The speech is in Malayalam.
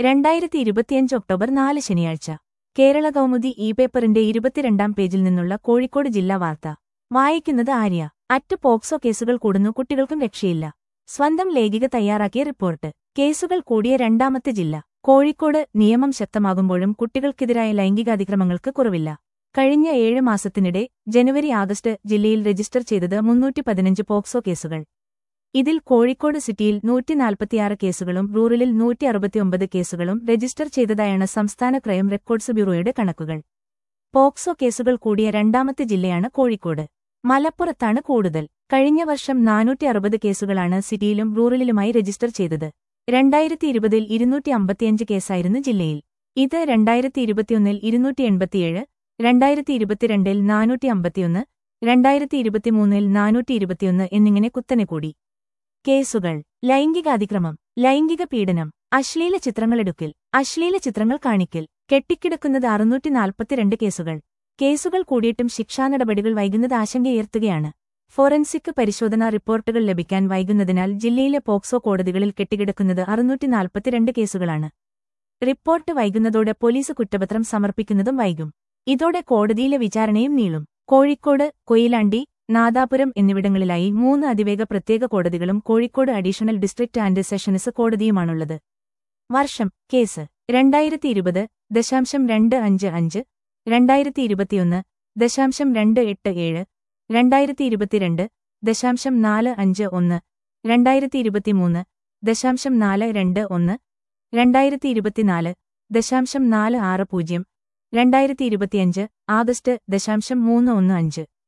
രണ്ടായിരത്തി ഇരുപത്തിയഞ്ച് ഒക്ടോബർ നാല് ശനിയാഴ്ച കേരള കൗമുദി ഇ പേപ്പറിന്റെ ഇരുപത്തിരണ്ടാം പേജിൽ നിന്നുള്ള കോഴിക്കോട് ജില്ലാ വാർത്ത വായിക്കുന്നത് ആര്യ അറ്റ് പോക്സോ കേസുകൾ കൂടുന്നു കുട്ടികൾക്കും രക്ഷയില്ല സ്വന്തം ലേഖിക തയ്യാറാക്കിയ റിപ്പോർട്ട് കേസുകൾ കൂടിയ രണ്ടാമത്തെ ജില്ല കോഴിക്കോട് നിയമം ശക്തമാകുമ്പോഴും കുട്ടികൾക്കെതിരായ ലൈംഗികാതിക്രമങ്ങൾക്ക് കുറവില്ല കഴിഞ്ഞ ഏഴ് മാസത്തിനിടെ ജനുവരി ആഗസ്റ്റ് ജില്ലയിൽ രജിസ്റ്റർ ചെയ്തത് മുന്നൂറ്റി പതിനഞ്ച് പോക്സോ കേസുകൾ ഇതിൽ കോഴിക്കോട് സിറ്റിയിൽ നൂറ്റിനാൽപ്പത്തിയാറ് കേസുകളും റൂറലിൽ നൂറ്റി അറുപത്തിയൊമ്പത് കേസുകളും രജിസ്റ്റർ ചെയ്തതായാണ് സംസ്ഥാന ക്രൈം റെക്കോർഡ്സ് ബ്യൂറോയുടെ കണക്കുകൾ പോക്സോ കേസുകൾ കൂടിയ രണ്ടാമത്തെ ജില്ലയാണ് കോഴിക്കോട് മലപ്പുറത്താണ് കൂടുതൽ കഴിഞ്ഞ വർഷം നാനൂറ്റി അറുപത് കേസുകളാണ് സിറ്റിയിലും റൂറലിലുമായി രജിസ്റ്റർ ചെയ്തത് രണ്ടായിരത്തി ഇരുപതിൽ ഇരുന്നൂറ്റി അമ്പത്തിയഞ്ച് കേസായിരുന്നു ജില്ലയിൽ ഇത് രണ്ടായിരത്തി ഇരുപത്തിയൊന്നിൽ ഇരുന്നൂറ്റി എൺപത്തിയേഴ് രണ്ടായിരത്തി ഇരുപത്തിരണ്ടിൽ നാനൂറ്റി അമ്പത്തിയൊന്ന് രണ്ടായിരത്തി ഇരുപത്തിമൂന്നിൽ നാനൂറ്റി ഇരുപത്തിയൊന്ന് എന്നിങ്ങനെ കുത്തനെ കൂടി കേസുകൾ ലൈംഗികാതിക്രമം ലൈംഗിക പീഡനം അശ്ലീല ചിത്രങ്ങളെടുക്കൽ അശ്ലീല ചിത്രങ്ങൾ കാണിക്കൽ കെട്ടിക്കിടക്കുന്നത് അറുന്നൂറ്റി നാൽപ്പത്തിരണ്ട് കേസുകൾ കേസുകൾ കൂടിയിട്ടും ശിക്ഷാ നടപടികൾ വൈകുന്നത് ആശങ്കയുയർത്തുകയാണ് ഫോറൻസിക് പരിശോധനാ റിപ്പോർട്ടുകൾ ലഭിക്കാൻ വൈകുന്നതിനാൽ ജില്ലയിലെ പോക്സോ കോടതികളിൽ കെട്ടിക്കിടക്കുന്നത് അറുന്നൂറ്റി നാൽപ്പത്തിരണ്ട് കേസുകളാണ് റിപ്പോർട്ട് വൈകുന്നതോടെ പോലീസ് കുറ്റപത്രം സമർപ്പിക്കുന്നതും വൈകും ഇതോടെ കോടതിയിലെ വിചാരണയും നീളും കോഴിക്കോട് കൊയിലാണ്ടി നാദാപുരം എന്നിവിടങ്ങളിലായി മൂന്ന് അതിവേഗ പ്രത്യേക കോടതികളും Kozhikode additional district and sessions കോടതിയുമാണുള്ളത് വർഷം കേസ് രണ്ടായിരത്തി ഇരുപത് ദശാംശം രണ്ട് അഞ്ച് അഞ്ച് രണ്ടായിരത്തി ഇരുപത്തിയൊന്ന് ദശാംശം രണ്ട് എട്ട് ഏഴ് രണ്ടായിരത്തി ഇരുപത്തിരണ്ട് ദശാംശം നാല് അഞ്ച് ഒന്ന് രണ്ടായിരത്തി ഇരുപത്തിമൂന്ന് ദശാംശം നാല് രണ്ട് ഒന്ന് രണ്ടായിരത്തി ഇരുപത്തിനാല് ദശാംശം നാല് ആറ് പൂജ്യം രണ്ടായിരത്തി ഇരുപത്തിയഞ്ച് ആഗസ്റ്റ് ദശാംശം മൂന്ന് ഒന്ന് അഞ്ച്